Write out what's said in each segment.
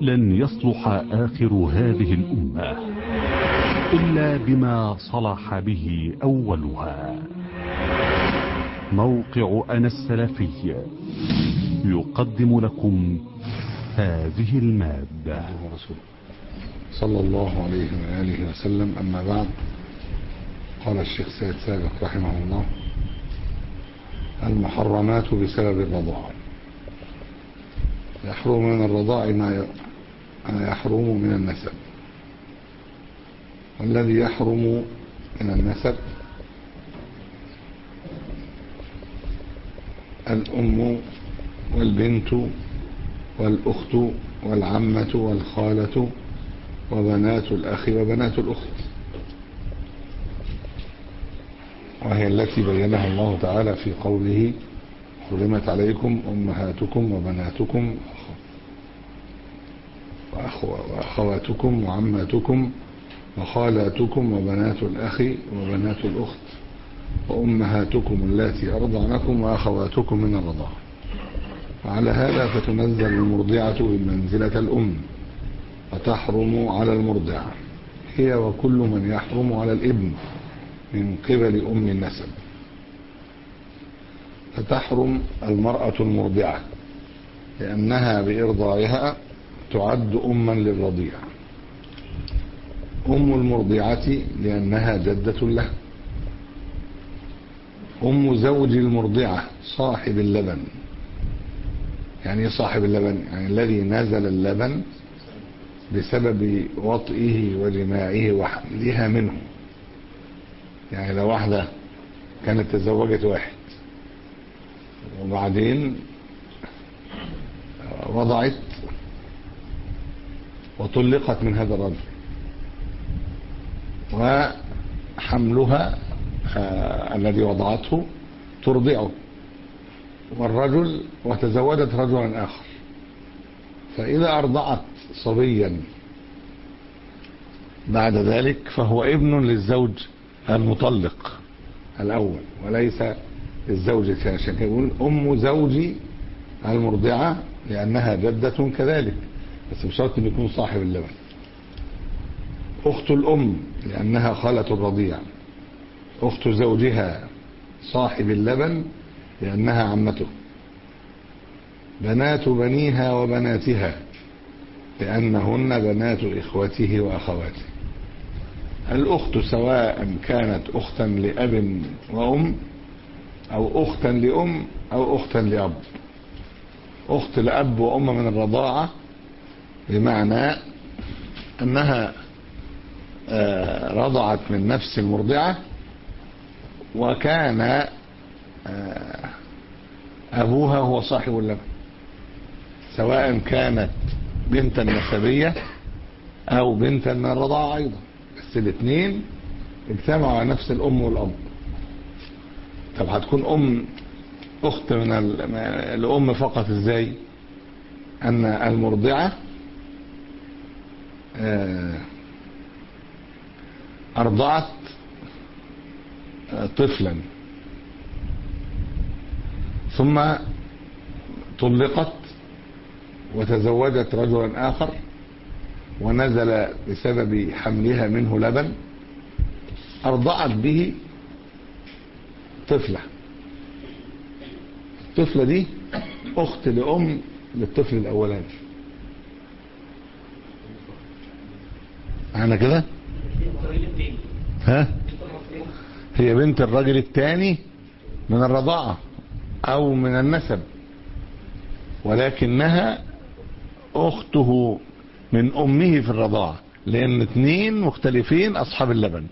لن يصلح آخر هذه الأمة إلا بما صلح به أولها موقع أنا السلفي يقدم لكم هذه المادة صلى الله عليه وآله وسلم أما بعد قال الشيخ سيد سابق رحمه الله المحرمات بسبب الرضاعة يحرم من الرضاع ما يحرم من النسب والذي يحرم من النسب الأم والبنت والأخت والعمة والخالة وبنات الأخ وبنات الأخت وهي التي بينها الله تعالى في قوله حرمت عليكم أمهاتكم وبناتكم وأخواتكم وعماتكم وخالاتكم وبنات الأخ وبنات الأخت وأمهاتكم التي أرضعنكم وأخواتكم من الرضاعة وعلى هذا فتنزل المرضعة بمنزلة الأم وتحرم على المرضعة هي وكل من يحرم على الابن من قبل أم النسب فتحرم المرأة المرضعة لأنها بإرضاعها تعد أما للرضيع أم المرضعة لأنها جدة له أم زوج المرضعة صاحب اللبن يعني صاحب اللبن يعني الذي نزل اللبن بسبب وطئه وجماعه وحملها منه يعني لو واحدة كانت تزوجت واحد وبعدين وضعت وطلقت من هذا الرجل وحملها آه الذي وضعته ترضعه والرجل وتزوجت رجلا آخر فإذا أرضعت صبيا بعد ذلك فهو ابن للزوج المطلق الأول وليس للزوج الثاني عشان كده يقول أم زوجي المرضعة لأنها جدة كذلك بس بشرط أن يكون صاحب اللبن أخت الأم لأنها خالة الرضيع أخت زوجها صاحب اللبن لأنها عمته بنات بنيها وبناتها لأنهن بنات إخوته وأخواته الأخت سواء كانت أختا لأب وأم أو أختا لأم أو أختا لأب أخت لأب وأم من الرضاعة بمعنى أنها رضعت من نفس المرضعة وكان أبوها هو صاحب اللبن سواء كانت بنتا نسبية أو بنتا من الرضاعة أيضا بس الاثنين اجتمعوا على نفس الأم والأب طب هتكون أم أخت من الأم فقط إزاي أن المرضعة أرضعت طفلا ثم طلقت وتزوجت رجلا آخر ونزل بسبب حملها منه لبن أرضعت به طفلة الطفلة دي أخت لأم للطفل الأولاني معنا كده ها هي بنت الرجل الثاني من الرضاعة أو من النسب ولكنها أخته من أمه في الرضاعة لأن اثنين مختلفين أصحاب اللبن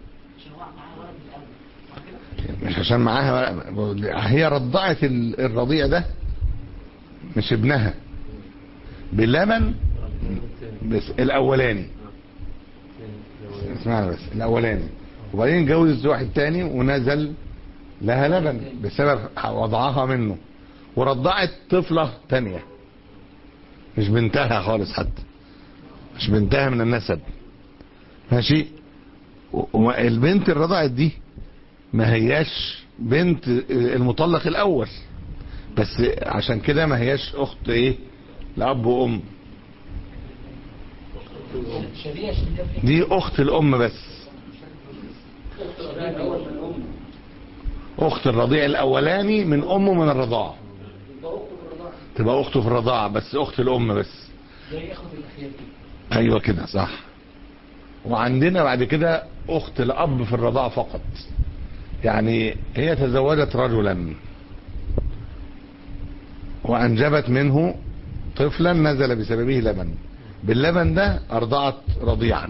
مش عشان معاها هي رضعت الرضيع ده مش ابنها باللبن بس الاولاني اسمعنا بس الاولاني وبعدين جوزت واحد تاني ونزل لها لبن بسبب وضعها منه ورضعت طفلة تانية مش بنتها خالص حتى مش بنتها من النسب ماشي البنت اللي رضعت دي ما هياش بنت المطلق الاول بس عشان كده ما هياش اخت ايه لاب وام شريعة شريعة دي اخت الام بس اخت الرضيع الاولاني من امه من الرضاعه تبقى اخته في الرضاعه بس اخت الام بس زي اخوة الاخيار كده ايوه كده صح وعندنا بعد كده اخت الاب في الرضاعه فقط يعني هي تزوجت رجلا وانجبت منه طفلا نزل بسببه لبن باللبن ده ارضعت رضيعا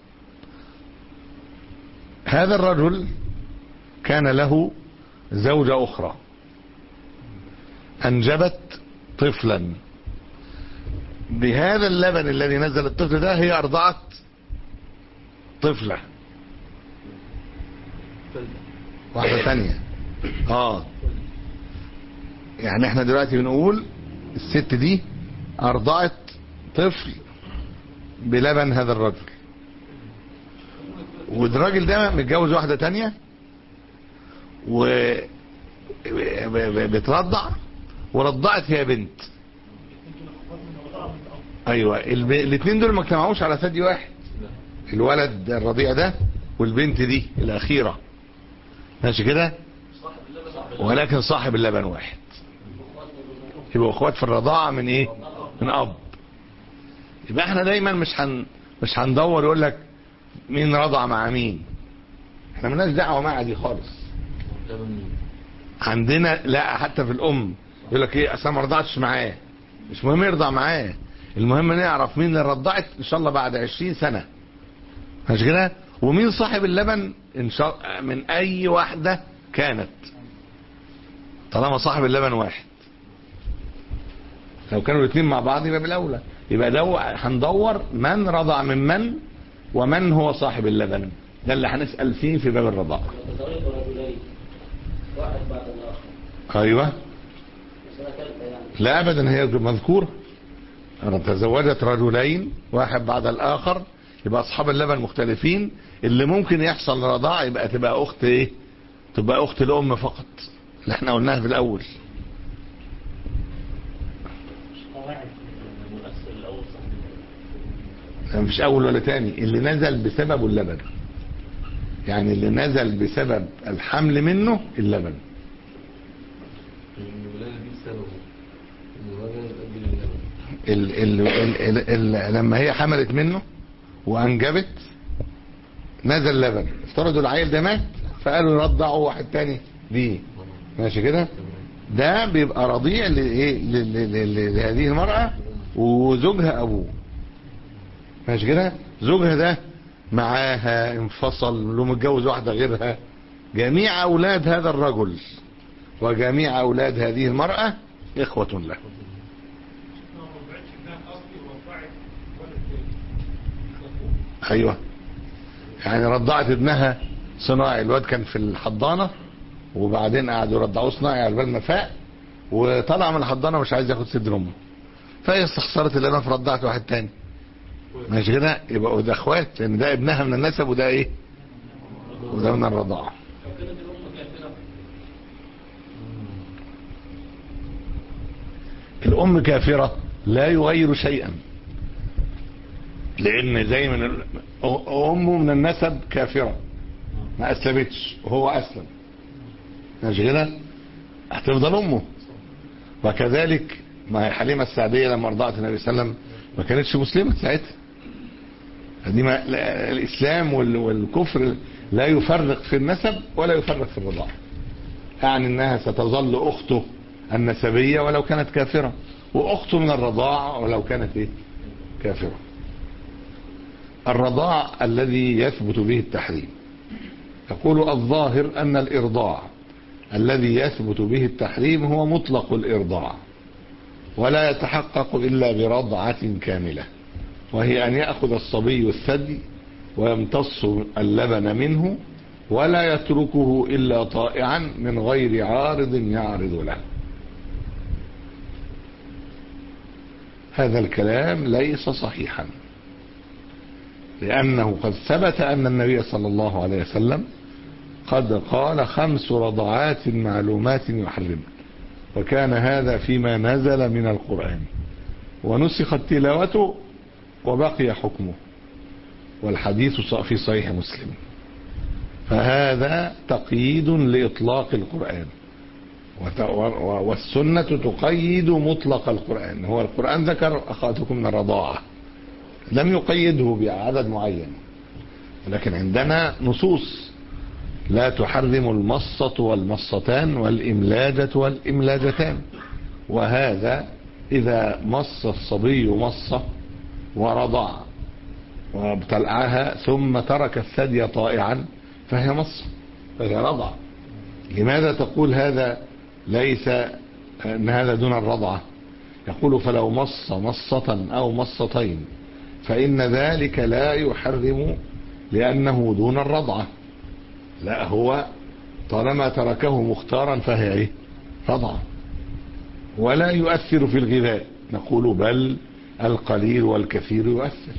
هذا الرجل كان له زوجة اخرى انجبت طفلا بهذا اللبن الذي نزل الطفل ده هي ارضعت طفلة واحدة ثانية اه يعني احنا دلوقتي بنقول الست دي ارضعت طفل بلبن هذا الرجل والراجل ده متجوز واحدة تانية و ب- ب- بترضع ورضعت هي بنت ايوه الب... الاثنين دول ما اجتمعوش على ثدي واحد الولد الرضيع ده والبنت دي الاخيره ماشي كده ولكن صاحب اللبن واحد يبقوا اخوات في الرضاعه من ايه من اب يبقى احنا دايما مش هن مش هندور يقول لك مين رضع مع مين احنا مالناش دعوه مع دي خالص عندنا لا حتى في الام يقول لك ايه اصل أنا ما رضعتش معاه مش مهم يرضع معاه المهم نعرف مين اللي رضعت ان شاء الله بعد 20 سنه مش كده ومين صاحب اللبن ان شاء من اي واحده كانت طالما صاحب اللبن واحد لو كانوا الاثنين مع بعض يبقى بالاولى يبقى دو هندور من رضع من من ومن هو صاحب اللبن ده اللي هنسال فيه في باب الرضاعه تزوج رجلين واحد بعد الاخر ايوه سنة ثالثة يعني لا ابدا هي مذكوره أنا تزوجت رجلين واحد بعد الاخر يبقى اصحاب اللبن مختلفين اللي ممكن يحصل رضاع يبقى تبقى اخت ايه تبقى اخت الام فقط اللي احنا قلناها في الاول لا مفيش اول ولا تاني اللي نزل بسببه اللبن يعني اللي نزل بسبب الحمل منه اللبن الولادة دي بسببه ان الراجل يؤدي للبن ال ال ال ال ال لما هي حملت منه وانجبت نزل لبن افترضوا العيل ده مات فقالوا يرضعوا واحد تاني ليه ماشي كده ده بيبقى رضيع لايه ل- ل- ل- لهذه المرأة وزوجها ابوه ماشي كده زوجها ده معاها انفصل له متجوز واحدة غيرها جميع اولاد هذا الرجل وجميع اولاد هذه المرأة اخوة له ايوه يعني رضعت ابنها صناعي الواد كان في الحضانه وبعدين قعدوا يرضعوه صناعي على بال ما فاق وطلع من الحضانه مش عايز ياخد صدر امه فهي استخسرت اللبن فرضعت واحد تاني ماشي كده يبقى ده اخوات لان ده ابنها من النسب وده ايه وده من الرضاعه الام كافره لا يغير شيئا لان زي من ال- أ- امه من النسب كافره ما اسلمتش وهو اسلم ماشي كده هتفضل امه وكذلك ما هي حليمه السعديه لما رضعت النبي صلى الله عليه وسلم ما كانتش مسلمه ساعتها دي ما لا- الاسلام وال- والكفر لا يفرق في النسب ولا يفرق في الرضاعه يعني انها ستظل اخته النسبيه ولو كانت كافره واخته من الرضاعه ولو كانت ايه كافره الرضاع الذي يثبت به التحريم يقول الظاهر أن الإرضاع الذي يثبت به التحريم هو مطلق الإرضاع ولا يتحقق إلا برضعة كاملة وهي أن يأخذ الصبي الثدي ويمتص اللبن منه ولا يتركه إلا طائعا من غير عارض يعرض له هذا الكلام ليس صحيحا لأنه قد ثبت أن النبي صلى الله عليه وسلم قد قال خمس رضعات معلومات يحرم وكان هذا فيما نزل من القرآن ونسخت تلاوته وبقي حكمه والحديث في صحيح مسلم فهذا تقييد لإطلاق القرآن وت- و- والسنة تقيد مطلق القرآن هو القرآن ذكر أخواتكم من الرضاعة لم يقيده بعدد معين لكن عندنا نصوص لا تحرم المصة والمصتان والإملاجة والإملاجتان وهذا إذا مص الصبي مصة ورضع وابتلعها ثم ترك الثدي طائعا فهي مصة فهي رضع لماذا تقول هذا ليس أن هذا دون الرضعة يقول فلو مص مصة أو مصتين فإن ذلك لا يحرم لأنه دون الرضعة لا هو طالما تركه مختارا فهي ايه رضعة ولا يؤثر في الغذاء نقول بل القليل والكثير يؤثر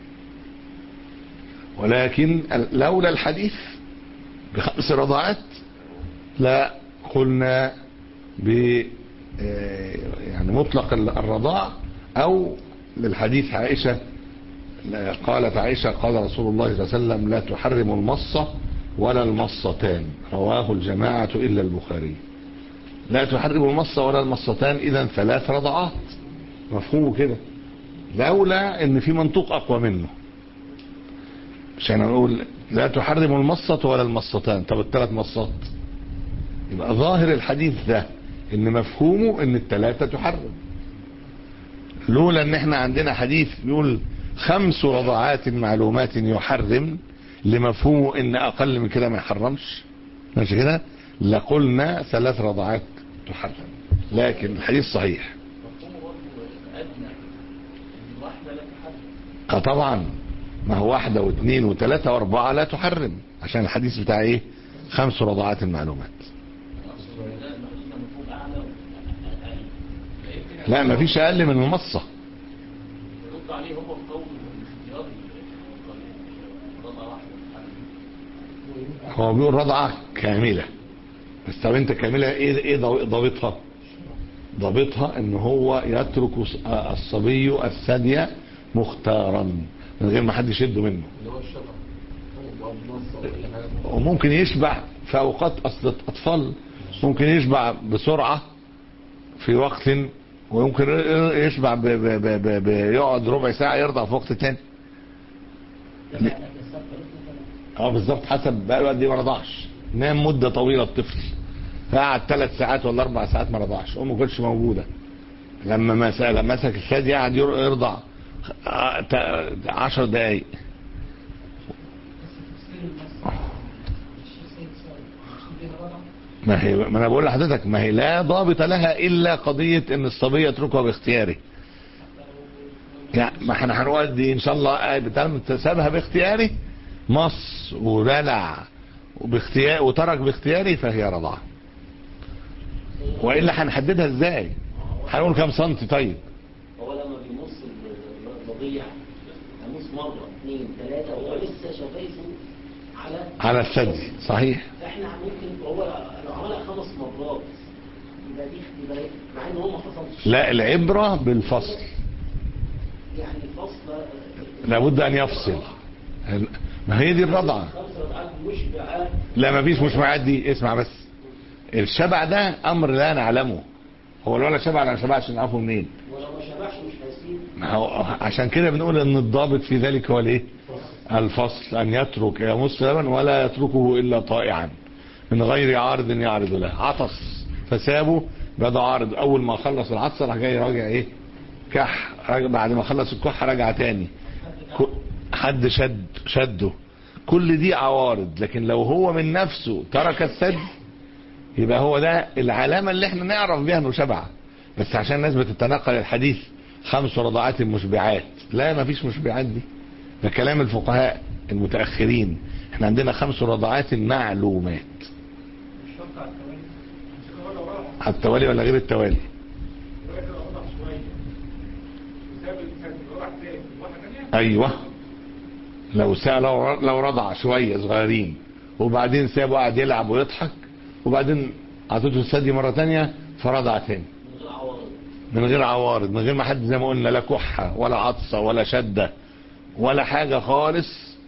ولكن لولا الحديث بخمس رضعات لا قلنا ب آه، يعني مطلق الرضاع او للحديث عائشة لا- قالت عائشة قال رسول الله صلى الله عليه وسلم لا تحرم المصة ولا المصتان رواه الجماعة إلا البخاري لا تحرم المصة ولا المصتان إذا ثلاث رضعات مفهومه كده لولا ان في منطوق اقوى منه عشان نقول لا تحرم المصة ولا المصتان طب الثلاث مصات يبقى ظاهر الحديث ده ان مفهومه ان الثلاثة تحرم لولا ان احنا عندنا حديث بيقول خمس رضعات معلومات يحرم لمفهومه ان اقل من كده ما يحرمش ماشي كده لقلنا ثلاث رضعات تحرم لكن الحديث صحيح مفهومه برضه ادنى ان واحده لا تحرم اه طبعا ما هو واحدة واثنين وثلاثة واربعة لا تحرم عشان الحديث بتاع ايه خمس رضعات المعلومات اقصد لا نقصد مفهوم اعلى واقل فيمكن لا ما فيش اقل من المصة يرد عليه هو بقول الاختيار رضا واحده تحرم هو بيقول رضعة كاملة بس طب انت كاملة ايه ايه ضو- ضابطها ضابطها ان هو يترك الص- الصبي الثدي مختارا من غير ما حد يشده منه اللي هو الشطر هو بنص ولا حاجه وممكن يشبع في اوقات اصل الاطفال ممكن يشبع بسرعة في وقت ويمكن يشبع ب ب ب ب ب يقعد ربع ساعة يرضع في وقت تاني اه بالظبط حسب بقى له قد ايه ما رضعش نام مدة طويلة الطفل قعد ثلاث ساعات ولا اربع ساعات ما رضعش امه كانتش موجودة لما مسك لما مسك الثدي قعد ير- يرضع آه، تا- عشر دقايق ما هي ما انا بقول لحضرتك ما هي لا ضابط لها الا قضيه ان الصبي يتركها باختياره يعني ما احنا هنقول دي ان شاء الله بتعمل سابها باختياري مص ورلع وباختيار وترك باختياري فهي رضاعه والا هنحددها ازاي هنقول كام سنتي طيب هو لما بيمص الرضيع هيمص مره اثنين ثلاثه وهو لسه شفايفه على على الثدي صحيح فاحنا ممكن هو لو عملها خمس مرات يبقى دي يبقى مع ان هو ما حصلش لا العبره بالفصل يعني فصل لابد ان يفصل ما هي دي الرضعه خمس ركعات مشبعه لا ما فيش مش معدي اسمع بس الشبع ده امر لا نعلمه هو الولد شبع ولا ما شبعش نعرفه منين ولو ما شبعش مش هيسيب ما هو عشان كده بنقول ان الضابط في ذلك هو الايه الفصل ان يترك يمص لبن ولا يتركه الا طائعا من غير عارض يعرض له عطس فسابه بدا عارض اول ما خلص العطس راح جاي راجع ايه كح راجع بعد ما خلص الكح رجع تاني ك- حد شد شده كل دي عوارض لكن لو هو من نفسه ترك السد يبقى هو ده العلامة اللي احنا نعرف بيها انه شبع بس عشان الناس بتتنقل الحديث خمس رضعات مشبعات لا ما فيش مشبعات دي ده كلام الفقهاء المتأخرين احنا عندنا خمس رضعات معلومات مش شرط على التوالي مش ولا وراها على التوالي ولا غير التوالي دلوقتي لو وضع شويه وساب الانسان وضع تاني واحده ثانيه ايوه لو سا لو لو رضع شويه صغيرين وبعدين سابه قاعد يلعب ويضحك وبعدين عطيته الثدي مره تانية فرضع تاني من غير عوارض من غير عوارض من غير ما حد زي ما قلنا لا كحه ولا عطسه ولا شده ولا حاجه خالص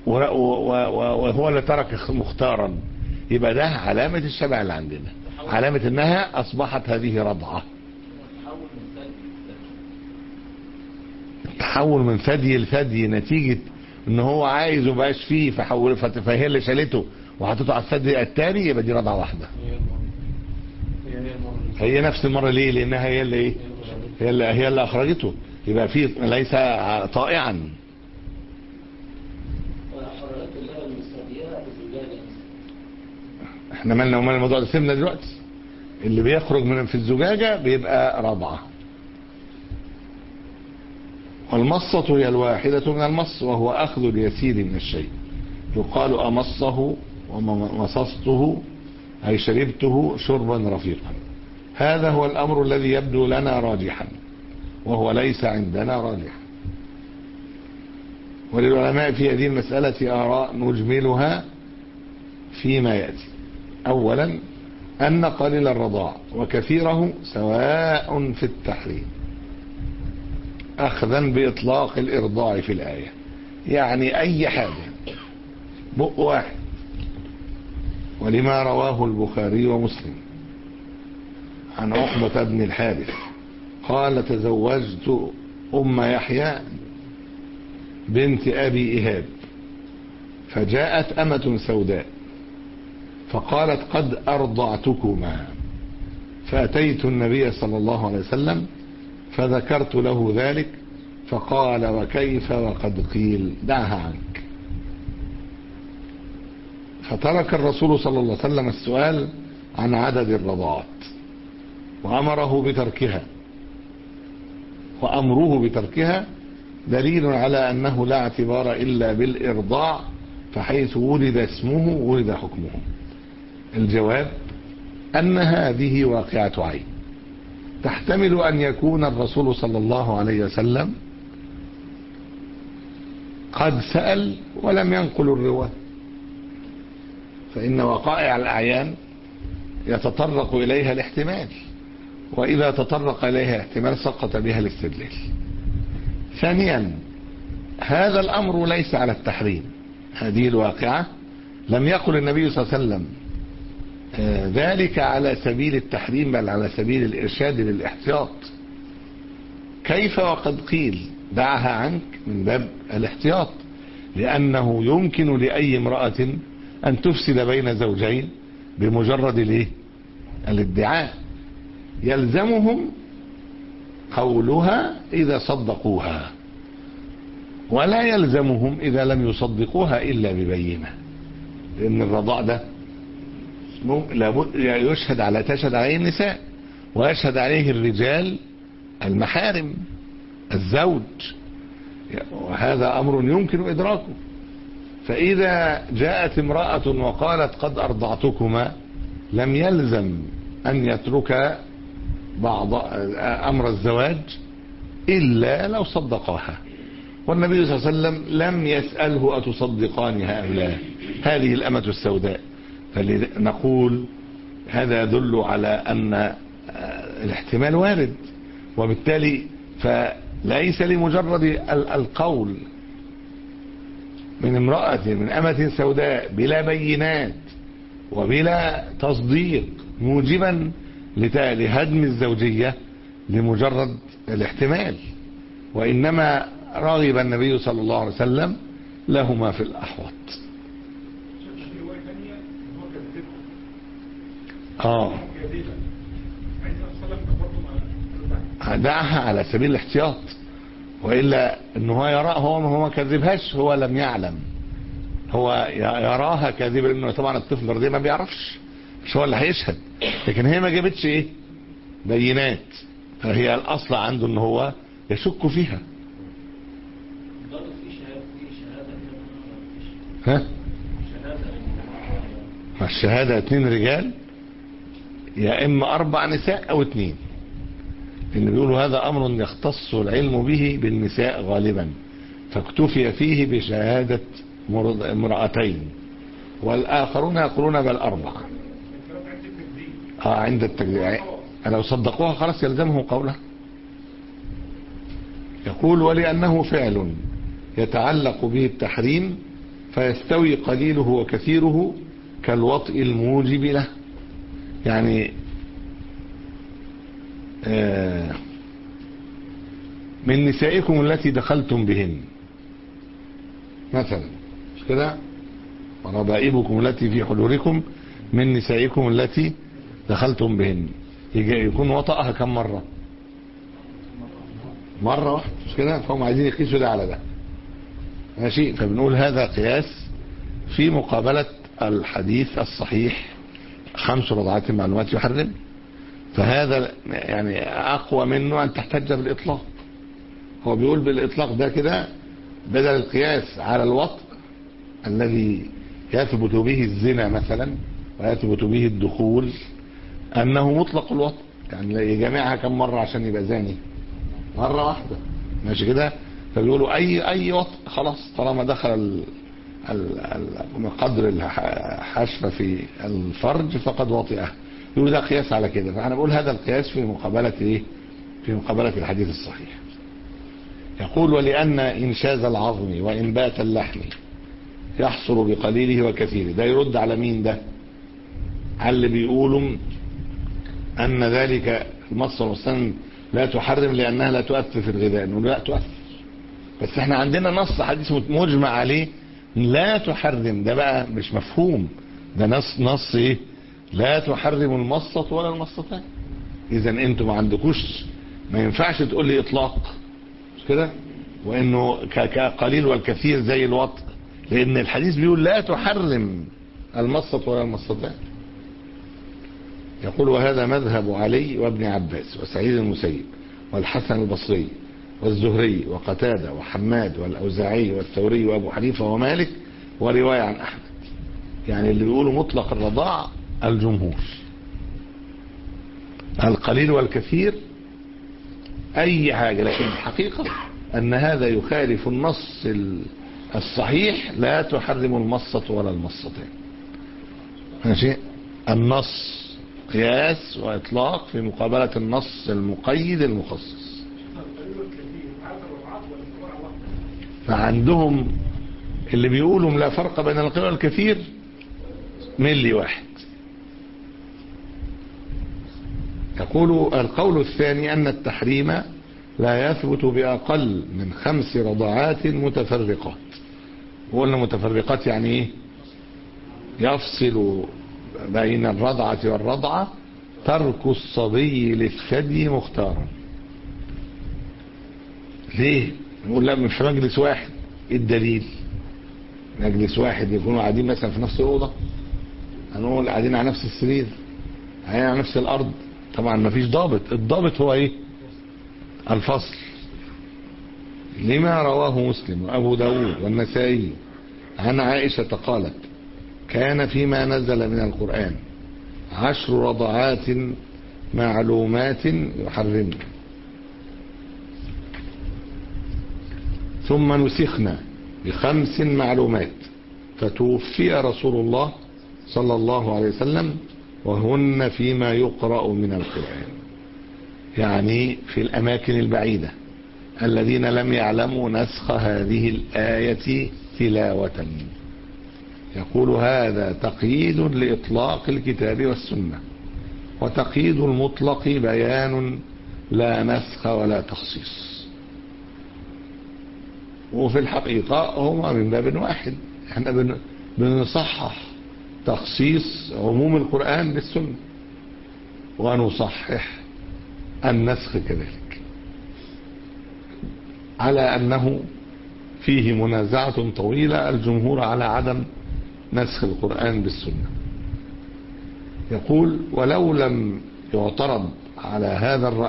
و- و- و- وهو اللي ترك مختارا يبقى ده علامة الشبع اللي عندنا علامة انها اصبحت هذه رضعة تحول من ثدي تحول من ثدي لثدي لثدي نتيجة ان هو عايز وبقاش فيه فحول فت- فهي اللي شالته وحطته على الثدي التاني يبقى دي رضعة واحدة هي المرة هي هي المرة هي نفس المرة ليه لانها هي اللي ايه هي اللي هي اللي اخرجته يبقى في ليس طائعا وحرارات اللبن المستبيرة بزجاجة احنا مالنا ومال الموضوع ده سيبنا دلوقتي اللي بيخرج من في الزجاجة بيبقى رضعة والمصة هي الواحدة من المص وهو أخذ اليسير من الشيء يقال أمصه ومصصته أي شربته شربا رفيقا هذا هو الأمر الذي يبدو لنا راجحا وهو ليس عندنا راجحا وللعلماء في هذه المسألة آراء نجملها فيما يأتي أولا أن قليل الرضاع وكثيره سواء في التحريم أخذا بإطلاق الإرضاع في الآية يعني أي حاجة بق واحد ولما رواه البخاري ومسلم عن عقبة بن الحارث قال تزوجت أم يحيى بنت أبي إيهاب فجاءت أمة سوداء فقالت قد أرضعتكما فأتيت النبي صلى الله عليه وسلم فذكرت له ذلك فقال وكيف وقد قيل دعها عنك فترك الرسول صلى الله عليه وسلم السؤال عن عدد الرضاعات وأمره بتركها وأمره بتركها دليل على أنه لا اعتبار إلا بالإرضاع فحيث ولد اسمه ولد حكمه الجواب أن هذه واقعة عين تحتمل أن يكون الرسول صلى الله عليه وسلم قد سأل ولم ينقل الرواية فإن وقائع الأعيان يتطرق إليها الاحتمال وإذا تطرق إليها احتمال سقط بها الاستدلال ثانيا هذا الأمر ليس على التحريم هذه الواقعة لم يقل النبي صلى الله عليه وسلم آه، ذلك على سبيل التحريم بل على سبيل الإرشاد للاحتياط كيف وقد قيل دعها عنك من باب الاحتياط لأنه يمكن لأي امرأة أن تفسد بين زوجين بمجرد الايه الادعاء يلزمهم قولها إذا صدقوها ولا يلزمهم إذا لم يصدقوها إلا ببينة لأن الرضاع ده مم- لابد يشهد على تشهد عليه النساء ويشهد عليه الرجال المحارم الزوج وهذا أمر يمكن إدراكه فإذا جاءت امرأة وقالت قد أرضعتكما لم يلزم أن يترك بعض أمر الزواج إلا لو صدقاها والنبي صلى الله عليه وسلم لم يسأله أتصدقانها أم لا هذه الأمة السوداء فنقول هذا يدل على أن آه، الاحتمال وارد وبالتالي فليس لمجرد ال- القول من امرأة من أمة سوداء بلا بينات وبلا تصديق موجبا لت- لهدم الزوجية لمجرد الاحتمال وإنما رغب النبي صلى الله عليه وسلم لهما في الأحوط في رواية ثانية إن هو كذبه آه كذبا عايز صلى الله عليه وسلم برضه ما دعها على سبيل الاحتياط وإلا إن هو يرى هو هو ما كذبهاش هو لم يعلم هو ي- يراها كاذبة لأنه طبعا الطفل الرضيع ما بيعرفش مش هو اللي هيشهد لكن هي ما جابتش إيه بينات فهي الأصل عنده إن هو يشك فيها برضه في شهادة في شهادة ها شهادة مع الشهادة اتنين رجال يا إما أربع نساء أو اتنين اللي بيقولوا هذا أمر يختص العلم به بالنساء غالبا فاكتفي فيه بشهادة مرض- امرأتين والآخرون يقولون بل أربع الكلام عند التكذيب آه عند التكذيب لو صدقوها خلاص يلزمهم قولها يقول ولأنه فعل يتعلق به التحريم فيستوي قليله وكثيره كالوطء الموجب له يعني آه، من نسائكم التي دخلتم بهن مثلا مش كده وربائبكم التي في حجوركم من نسائكم التي دخلتم بهن يجي- يكون وطأها كم مرة مرة واحدة مش كده فهم عايزين يقيسوا ده على ده ماشي فبنقول هذا قياس في مقابلة الحديث الصحيح خمس رضعات معلومات يحرم فهذا يعني أقوى منه أن تحتج بالإطلاق هو بيقول بالإطلاق ده كده بدل القياس على الوطء الذي يثبت به الزنا مثلا ويثبت به الدخول أنه مطلق الوطء يعني يجمعها كم مرة عشان يبقى زاني مرة واحدة ماشي كده فبيقولوا أي أي وطء خلاص طالما دخل ال ال ال قدر الحشفة في الفرج فقد وطئه يقول ده قياس على كده فأنا بقول هذا القياس في مقابلة إيه في مقابلة الحديث الصحيح يقول ولأن إنشاز العظم وإنبات اللحم يحصل بقليله وكثيره ده يرد على مين ده على اللي بيقولوا أن ذلك المصر والسن لا تحرم لأنها لا تؤثر في الغذاء نقول لا تؤثر بس احنا عندنا نص حديث مجمع عليه لا تحرم ده بقى مش مفهوم ده نص نص ايه لا تحرم المصة ولا المصتان اذا انتوا ما عندكوش ما ينفعش تقول لي اطلاق مش كده وانه ك- كقليل والكثير زي الوطء لان الحديث بيقول لا تحرم المصة ولا المصتان يقول وهذا مذهب علي وابن عباس وسعيد المسيب والحسن البصري والزهري وقتادة وحماد والأوزاعي والثوري وأبو حنيفة ومالك ورواية عن أحمد يعني اللي بيقولوا مطلق الرضاع الجمهور القليل والكثير أي حاجة لكن الحقيقة أن هذا يخالف النص ال- الصحيح لا تحرم المصة ولا المصتين ماشي النص قياس وإطلاق في مقابلة النص المقيد المخصص فعندهم اللي بيقولوا لا فرق بين القليل والكثير ملي واحد يقول القول الثاني أن التحريم لا يثبت بأقل من خمس رضعات متفرقات وقلنا متفرقات يعني ايه يفصل بين الرضعة والرضعة ترك الصبي للثدي مختارا ليه نقول لا مش في مجلس واحد ايه الدليل مجلس واحد يكونوا قاعدين مثلا في نفس الأوضة هنقول قاعدين على نفس السرير قاعدين على نفس الأرض طبعا ما فيش ضابط الضابط هو ايه الفصل لما رواه مسلم وأبو داود والنسائي عن عائشة قالت كان فيما نزل من القرآن عشر رضعات معلومات يحرمن ثم نسخنا بخمس معلومات فتوفي رسول الله صلى الله عليه وسلم وهن فيما يقرأ من القرآن يعني في الأماكن البعيدة الذين لم يعلموا نسخ هذه الآية تلاوة يقول هذا تقييد لإطلاق الكتاب والسنة وتقييد المطلق بيان لا نسخ ولا تخصيص وفي الحقيقة هما من باب واحد احنا بن- بنصحح تخصيص عموم القرآن بالسنة ونصحح النسخ كذلك على أنه فيه منازعة طويلة الجمهور على عدم نسخ القرآن بالسنة يقول ولو لم يعترض على هذا الرأي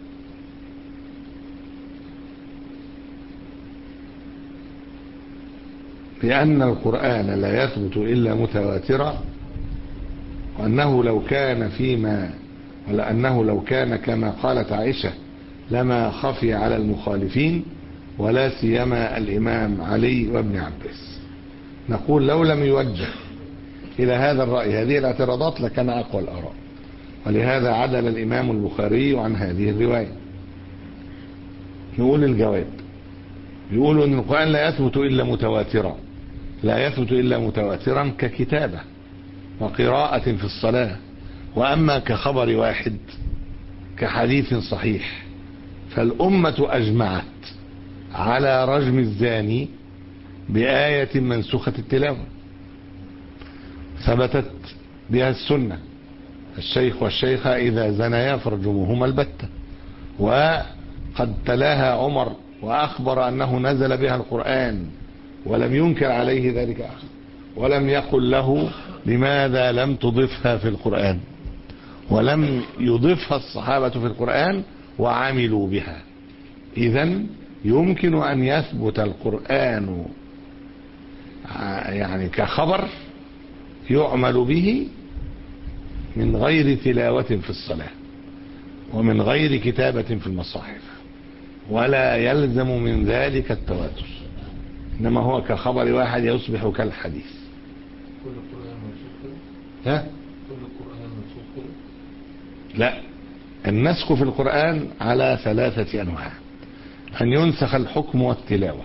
بأن القرآن لا يثبت إلا متواترا وأنه لو كان فيما ولأنه لو كان كما قالت عائشة لما خفي على المخالفين ولا سيما الإمام علي وابن عباس نقول لو لم يوجه إلى هذا الرأي هذه الاعتراضات لكان أقوى الآراء ولهذا عدل الإمام البخاري عن هذه الرواية نقول الجواب يقولوا أن القرآن لا يثبت إلا متواترا لا يثبت إلا متواترا ككتابة وقراءة في الصلاة وأما كخبر واحد كحديث صحيح فالأمة أجمعت على رجم الزاني بآية منسوخة التلاوة ثبتت بها السنة الشيخ والشيخة إذا زنيا فارجموهما البتة وقد تلاها عمر وأخبر أنه نزل بها القرآن ولم ينكر عليه ذلك أحد ولم يقل له لماذا لم تضفها في القرآن ولم يضفها الصحابة في القرآن وعملوا بها إذا يمكن أن يثبت القرآن يعني كخبر يعمل به من غير تلاوة في الصلاة ومن غير كتابة في المصاحف ولا يلزم من ذلك التواتر إنما هو كخبر واحد يصبح كالحديث كل القرآن منسوخ كده ها؟ كل القرآن منسوخ كده لا النسخ في القرآن على ثلاثة أنواع أن ينسخ الحكم والتلاوة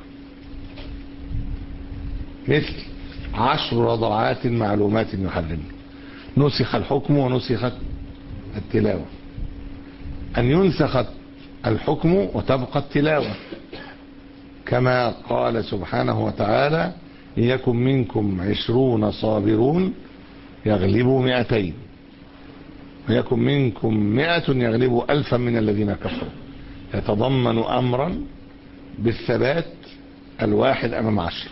مثل عشر رضعات معلومات يحرم نسخ الحكم ونسخت التلاوة أن ينسخ الحكم وتبقى التلاوة كما قال سبحانه وتعالى ليكن منكم عشرون صابرون يغلبوا مئتين ويكن منكم مئة يغلبوا ألفا من الذين كفروا يتضمن أمرا بالثبات الواحد أمام عشرة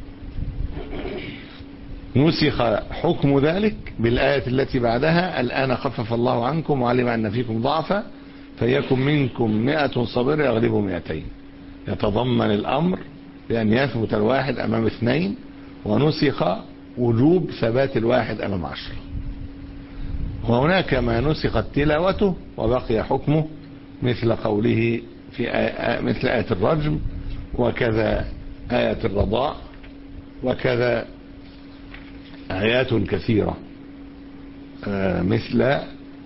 نسخ حكم ذلك بالآية التي بعدها الآن خفف الله عنكم وعلم أن فيكم ضعفا فيكن منكم مئة صابر يغلبوا مئتين يتضمن الأمر بأن يثبت الواحد أمام اثنين ونسخ وجوب ثبات الواحد أمام عشرة وهناك ما نسخت تلاوته وبقي حكمه مثل قوله في آية مثل آية الرجم وكذا آية الرضاء وكذا آيات كثيرة آه مثل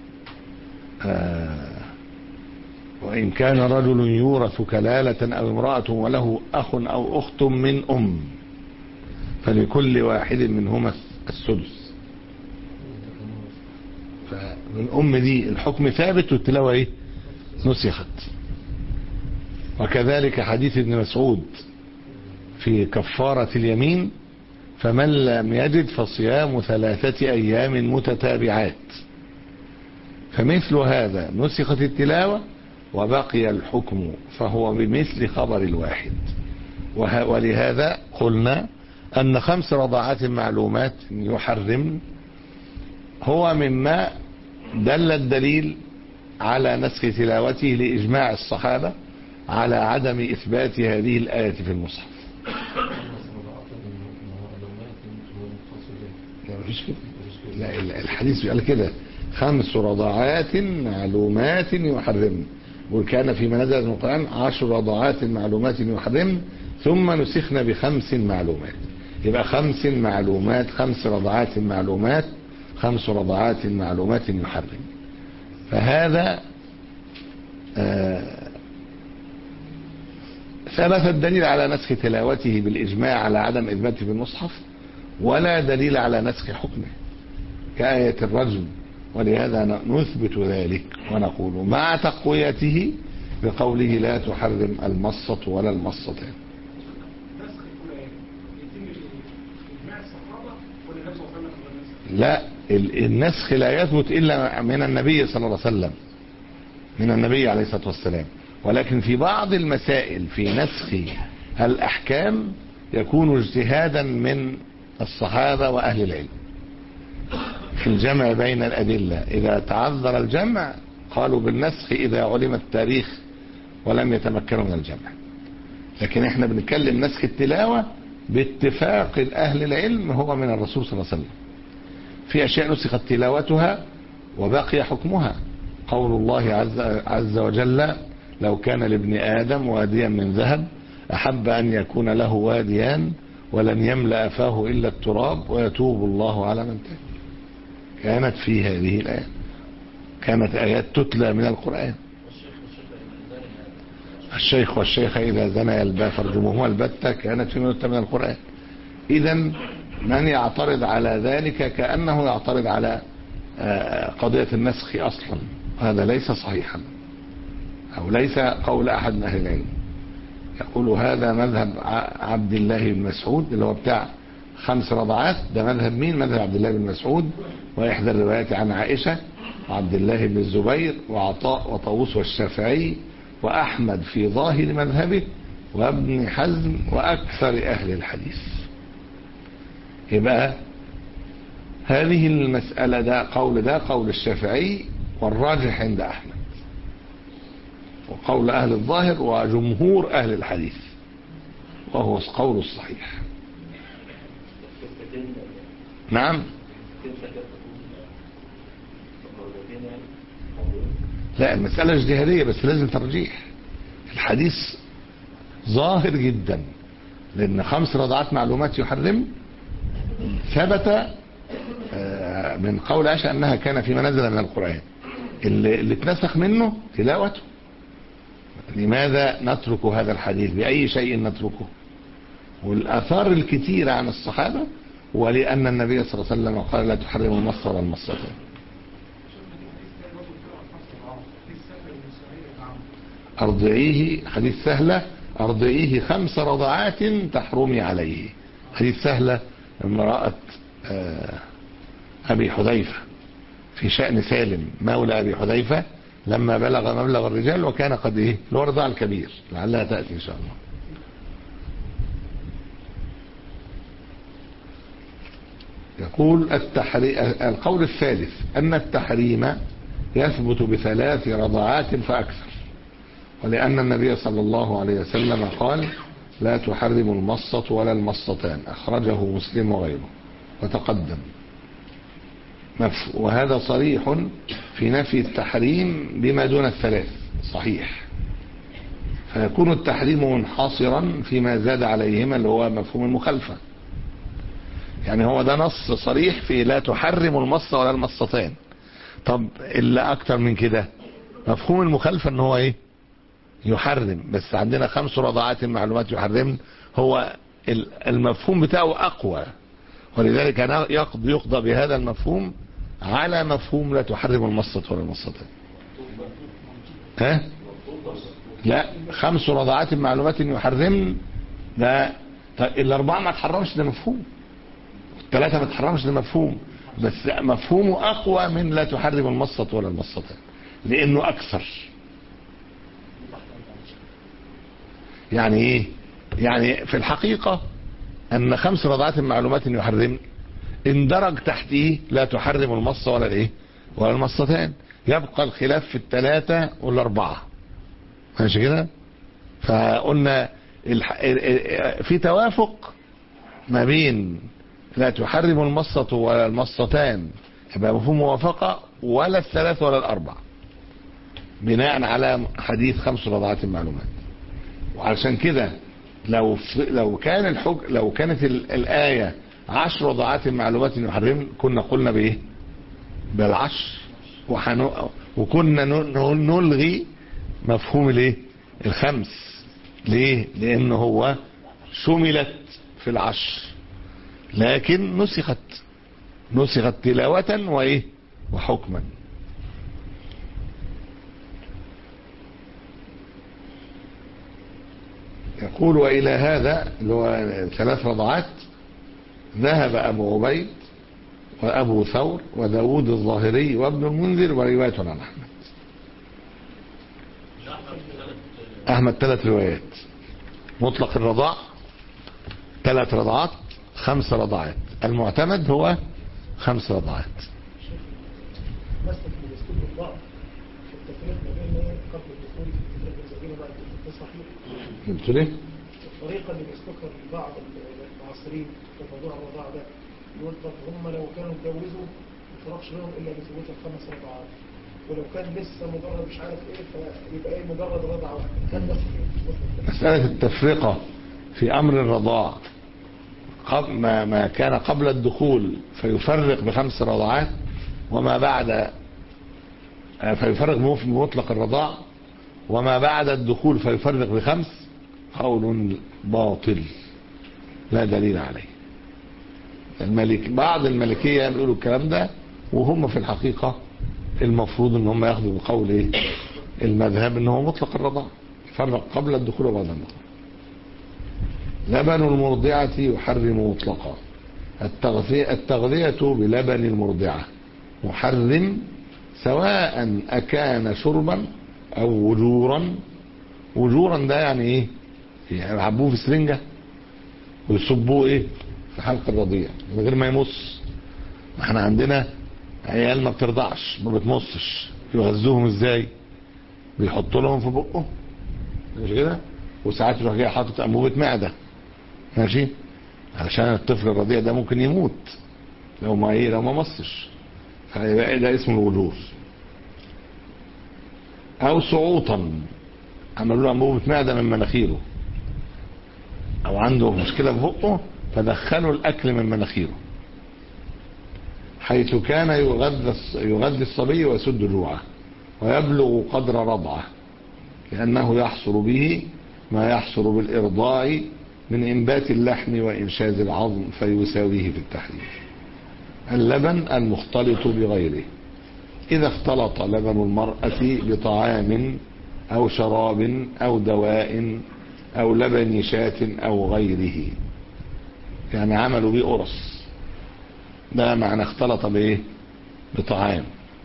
آه وإن كان رجل يورث كلالة أو امرأة وله أخ أو أخت من أم فلكل واحد منهما السدس فمن أم دي الحكم ثابت والتلاوة إيه نسخت وكذلك حديث ابن مسعود في كفارة اليمين فمن لم يجد فصيام ثلاثة أيام متتابعات فمثل هذا نسخت التلاوة وبقي الحكم فهو بمثل خبر الواحد ولهذا قلنا أن خمس رضاعات معلومات يحرم هو مما دل الدليل على نسخ تلاوته لإجماع الصحابة على عدم إثبات هذه الآية في المصحف لا مفيش كده لا الحديث بيقول كده خمس رضاعات معلومات يحرمن وكان في منازل من القرآن عشر رضاعات معلومات يحرمن ثم نسخنا بخمس معلومات يبقى خمس معلومات خمس رضاعات معلومات خمس رضاعات معلومات يحرم فهذا آه ثبت الدليل على نسخ تلاوته بالإجماع على عدم إثباته في المصحف ولا دليل على نسخ حكمه كآية الرجم ولهذا نثبت ذلك ونقول مع تقويته بقوله لا تحرم المصة ولا المصتان نسخ القرآن يتم إجماع الصحابة ولا النبي صلى الله عليه وسلم قبل النسخ؟ لا ال- النسخ لا يثبت إلا من النبي صلى الله عليه وسلم من النبي عليه الصلاة والسلام ولكن في بعض المسائل في نسخ الأحكام يكون اجتهادا من الصحابة وأهل العلم في الجمع بين الأدلة إذا تعذر الجمع قالوا بالنسخ إذا علم التاريخ ولم يتمكنوا من الجمع لكن احنا بنتكلم نسخ التلاوة باتفاق أهل العلم هو من الرسول صلى الله عليه وسلم في أشياء نسخت تلاوتها وبقي حكمها قول الله عز, عز وجل لو كان لابن آدم واديا من ذهب أحب أن يكون له واديان ولن يملأ فاه إلا التراب ويتوب الله على من تاب كانت في هذه الآية كانت آيات تتلى من القرآن الشيخ والشيخة إذا زنى يلبا فرجمهما البتة كانت في من من القرآن إذا من يعترض على ذلك كأنه يعترض على آه، قضية النسخ أصلا هذا ليس صحيحا أو ليس قول أحد من أهل العلم يقول هذا مذهب ع- عبد الله بن مسعود اللي هو بتاع خمس رضعات ده مذهب مين مذهب عبد الله بن مسعود وإحدى الروايات عن عائشة وعبد الله بن الزبير وعطاء وطاووس والشافعي وأحمد في ظاهر مذهبه وابن حزم وأكثر أهل الحديث يبقى هذه المسألة ده قول ده قول الشافعي والراجح عند أحمد وقول أهل الظاهر وجمهور أهل الحديث وهو قول الصحيح نعم لا المسألة اجتهادية بس لازم ترجيح الحديث ظاهر جدا لأن خمس رضعات معلومات يحرم ثبت آه، من قول عائشة أنها كان فيما نزل من القرآن اللي, اللي اتنسخ منه تلاوته لماذا نترك هذا الحديث بأي شيء نتركه والآثار الكثيرة عن الصحابة ولأن النبي صلى الله عليه وسلم قال لا تحرم المص ولا المصتين أرضعيه حديث سهلة أرضعيه خمس رضعات تحرمي عليه حديث سهلة امرأة آه، أبي حذيفة في شأن سالم مولى أبي حذيفة لما بلغ مبلغ الرجال وكان قد إيه له رضاع الكبير لعلها تأتي إن شاء الله يقول التحري... القول الثالث أن التحريم يثبت بثلاث رضعات فأكثر ولأن النبي صلى الله عليه وسلم قال لا تحرم المصة ولا المصتان أخرجه مسلم وغيره وتقدم مف- وهذا صريح في نفي التحريم بما دون الثلاث صحيح فيكون التحريم منحصرا فيما زاد عليهما اللي هو مفهوم المخالفة يعني هو ده نص صريح في لا تحرم المص ولا المصتان طب اللي اكتر من كده مفهوم المخالفة ان هو ايه يحرم بس عندنا خمس رضعات معلومات يحرم هو ال- المفهوم بتاعه اقوى ولذلك أنا يقضي يقضى بهذا المفهوم على مفهوم لا تحرم المصة ولا المصتان ها لا خمس رضعات معلومات يحرم ده طيب الاربعه ما تحرمش ده مفهوم الثلاثه ما تحرمش ده مفهوم بس مفهومه اقوى من لا تحرم المصة ولا المصتان لانه اكثر يعني ايه يعني في الحقيقة ان خمس رضعات معلومات يحرم اندرج تحته لا تحرم المصة ولا الايه ولا المصتان يبقى الخلاف في الثلاثة والاربعة ماشي كده فقلنا الح... في توافق ما بين لا تحرم المصة ولا المصتان يبقى مفهوم موافقة ولا الثلاث ولا الاربع بناء على حديث خمس رضعات معلومات وعلشان كده لو ف... لو كان الحج لو كانت ال... الآية عشر رضعات معلومات يحرم كنا قلنا بايه بالعشر وحن... وكنا ن... نلغي مفهوم الايه الخمس ليه لان هو شملت في العشر لكن نسخت نسخت تلاوة وايه وحكما يقول وإلى هذا اللي هو ثلاث رضعات ذهب أبو عبيد وأبو ثور وداود الظاهري وابن المنذر ورواية عن أحمد أحمد ثلاث روايات مطلق الرضاع ثلاث رضعات خمس رضعات المعتمد هو خمس رضعات مسلك من اسلوب الضعف في التفريق ما بين قبل الدخول في التفريق الزوجين وبعد الدخول صحيح قلت ليه؟ الطريقة اللي بيسلكها بعض المعاصرين في موضوع الرضاعة ده يقول طب هم لو كانوا اتجوزوا ما فرقش بينهم الا بثبوت الخمس رضعات ولو كان لسه مجرد مش عارف ايه فيبقى ايه مجرد رضعة واحدة كان ده صحيح مسألة التفرقة في أمر الرضاع قبل ما, ما كان قبل الدخول فيفرق بخمس رضعات وما بعد فيفرق بمطلق الرضاع وما بعد الدخول فيفرق بخمس قول باطل لا دليل عليه الملك بعض الملكية بيقولوا الكلام ده وهم في الحقيقة المفروض ان هم ياخدوا بقول ايه المذهب ان هو مطلق الرضاعة يفرق قبل الدخول وبعد الدخول لبن المرضعة يحرم مطلقا التغذية, التغذية بلبن المرضعة محرم سواء أكان شربا أو وجورا وجورا ده يعني إيه يعني يعبوه في سرنجة ويصبوه إيه في حلق الرضيع من غير ما يمص ما احنا عندنا عيال ما بترضعش ما بتمصش يغذوهم ازاي بيحطوا لهم في بقه مش كده وساعات يروح جاي حاطط انبوبه معده ماشي علشان الطفل الرضيع ده ممكن يموت لو ما ايه لو ما مصش فيبقى ده اسمه الوجور او صعوطا عملوا له انبوبه معده من مناخيره او عنده مشكله في بقه فدخلوا الاكل من مناخيره حيث كان يغذى يغذي الصبي ويسد جوعه ويبلغ قدر رضعه لأنه يحصل به ما يحصل بالإرضاع من إنبات اللحم وإنشاز العظم فيساويه في التحرير اللبن المختلط بغيره إذا اختلط لبن المرأة بطعام أو شراب أو دواء أو لبن شاة أو غيره يعني عملوا بيه قرص ده معنى اختلط بايه بطعام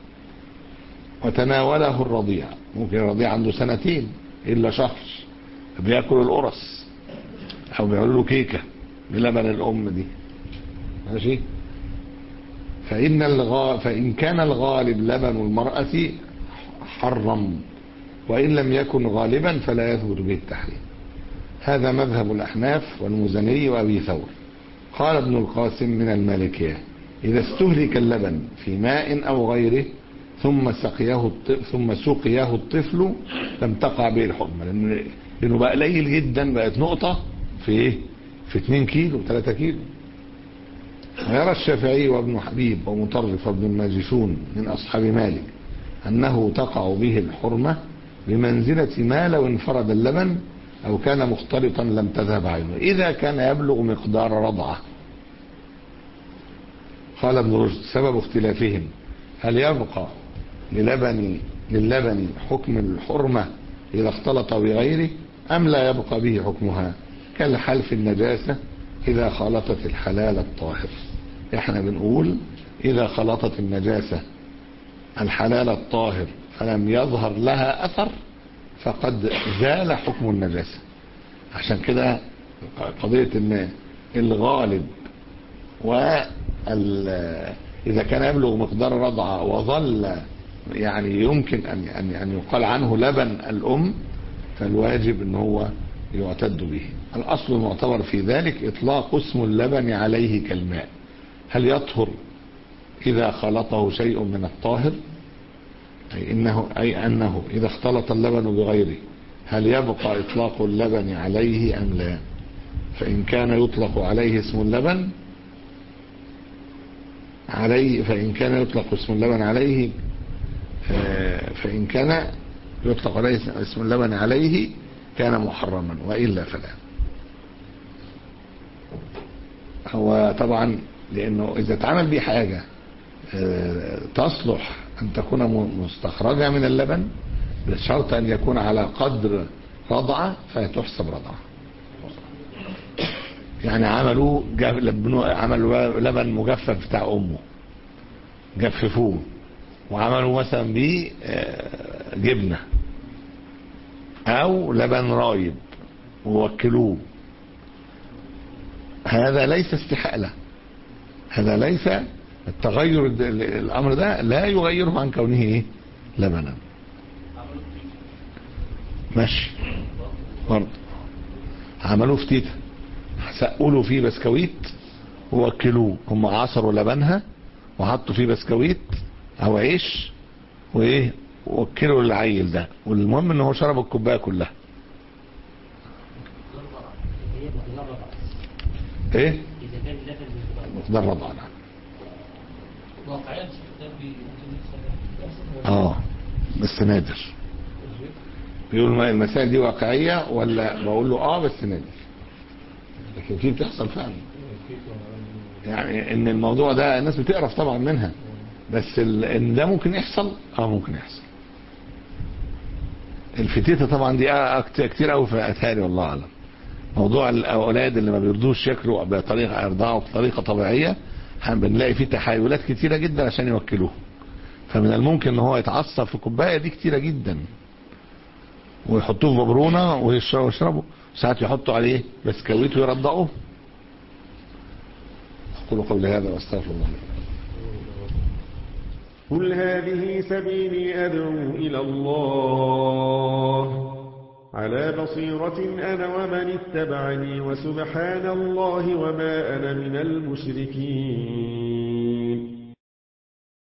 وتناوله الرضيع ممكن الرضيع عنده سنتين الا شهر بياكل القرص او بيعملوا له كيكه بلبن الام دي ماشي فان الغا فان كان الغالب لبن المراه حرم وان لم يكن غالبا فلا يثبت به التحريم هذا مذهب الاحناف والمزني وابي ثور قال ابن القاسم من المالكيه إذا استهلك اللبن في ماء أو غيره ثم سقيه الطفل ثم سقيه الطفل لم تقع به الحرمة لأنه, لأنه بقى قليل جدا بقت نقطة في إيه؟ في 2 كيلو 3 كيلو ويرى الشافعي وابن حبيب ومطرف وابن الماجشون من أصحاب مالك أنه تقع به الحرمة بمنزلة ما لو انفرد اللبن أو كان مختلطا لم تذهب عينه إذا كان يبلغ مقدار رضعه قال ابن رشد سبب اختلافهم هل يبقى للبن للبن حكم الحرمة إذا اختلط بغيره أم لا يبقى به حكمها كالحلف النجاسة إذا خلطت الحلال الطاهر احنا بنقول إذا خلطت النجاسة الحلال الطاهر فلم يظهر لها أثر فقد زال حكم النجاسة عشان كده قضية ان الغالب إذا كان يبلغ مقدار رضعة وظل يعني يمكن أن أن أن يقال عنه لبن الأم فالواجب أن هو يعتد به الأصل المعتبر في ذلك إطلاق اسم اللبن عليه كالماء هل يطهر إذا خلطه شيء من الطاهر أي, إنه أي أنه إذا اختلط اللبن بغيره هل يبقى إطلاق اللبن عليه أم لا فإن كان يطلق عليه اسم اللبن عليه فإن كان يطلق اسم اللبن عليه فإن كان يطلق عليه اسم اللبن عليه كان محرما وإلا فلا هو طبعا لأنه إذا اتعمل به حاجة تصلح أن تكون مستخرجة من اللبن بشرط أن يكون على قدر رضعة فتحسب رضعة يعني عملوا عملوا لبن مجفف بتاع امه جففوه وعملوا مثلا بيه جبنه او لبن رايب ووكلوه هذا ليس استحاله هذا ليس التغير الامر ده لا يغيره عن كونه ايه لبنا ماشي برضه عملوه في تيتا سقلوا فيه بسكويت ووكلوه هم عصروا لبنها وحطوا فيه بسكويت او عيش وايه وكلوا العيل ده والمهم ان هو شرب الكوبايه كلها ايه إذا كان اللبن مقدار رضع نعم واقعيا ده بي- اه بس نادر بيقول ما- المسائل دي واقعية ولا بقول له اه بس نادر لكن في بتحصل فعلا يعني ان الموضوع ده الناس بتقرف طبعا منها بس ال... ان ده ممكن يحصل اه ممكن يحصل الفتيته طبعا دي أكت- كتير قوي في اتهالي والله اعلم موضوع الاولاد اللي ما بيرضوش ياكلوا بطريقه يرضعوا بطريقه طبيعيه ح- بنلاقي فيه تحايلات كتيره جدا عشان يوكلوه فمن الممكن ان هو يتعصب في كوبايه دي كتيره جدا ويحطوه في ببرونه ويشربوا يشربوا ساعات يحطوا عليه بسكويت ويرضعوه اقول قولي هذا واستغفر الله لي. قل هذه سبيلي أدعو إلى الله على بصيرة أنا ومن اتبعني وسبحان الله وما أنا من المشركين